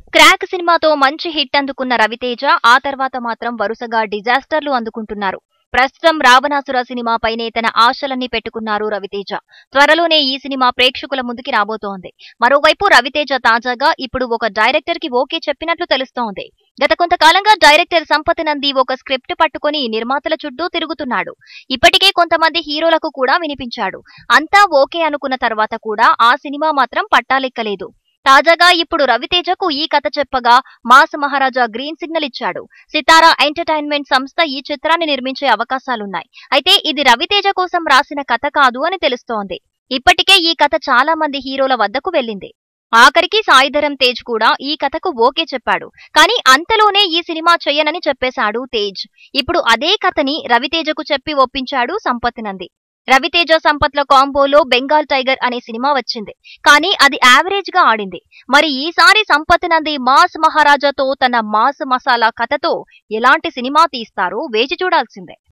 crack సినిమాతో మంచి hit అందుకున్న రవితేజ ఆ తర్వాత మాత్రం వరుసగా డిజాస్టర్లు అందుకుంటున్నారు ప్రస్తుతం రావణాసుర సినిమాపైనే తన ఆశలన్నీ పెట్టుకున్నారు రవితేజ త్వరలోనే ఈ సినిమా ప్రేక్షకుల ముందుకి రాబోతోంది మరోవైపు రవితేజ తాజాగా ఇప్పుడు ఒక డైరెక్టర్ కి ఓకే చెప్పినట్లు తెలుస్తోంది గత కొంతకాలంగా డైరెక్టర్ సంపత్ నంది ఒక స్క్రిప్ట్ పట్టుకుని నిర్మాతల చుట్టూ తిరుగుతున్నాడు ఇప్పటికే కొంతమంది హీరోలకు కూడా వినిపించాడు అంతా ఓకే అనుకున్న తర్వాత కూడా ఆ సినిమా మాత్రం పట్టాలెక్కలేదు తాజాగా ఇప్పుడు రవితేజకు ఈ కథ చెప్పగా మాస్ మహారాజా గ్రీన్ సిగ్నల్ ఇచ్చాడు సితారా ఎంటర్టైన్మెంట్ సంస్థ ఈ చిత్రాన్ని నిర్మించే అవకాశాలున్నాయి అయితే ఇది రవితేజ కోసం రాసిన కథ కాదు అని తెలుస్తోంది ఇప్పటికే ఈ కథ చాలా మంది హీరోల వద్దకు వెళ్ళింది ఆఖరికి సాయిధరం తేజ్ కూడా ఈ కథకు ఓకే చెప్పాడు కానీ అంతలోనే ఈ సినిమా చెయ్యనని చెప్పేశాడు తేజ్ ఇప్పుడు అదే కథని రవితేజకు చెప్పి ఒప్పించాడు సంపత్ నంది రవితేజ సంపత్ల కాంబోలో బెంగాల్ టైగర్ అనే సినిమా వచ్చింది కానీ అది యావరేజ్ గా ఆడింది మరి ఈసారి సంపత్ నంది మాస్ మహారాజాతో తన మాస్ మసాలా కథతో ఎలాంటి సినిమా తీస్తారో వేచి చూడాల్సిందే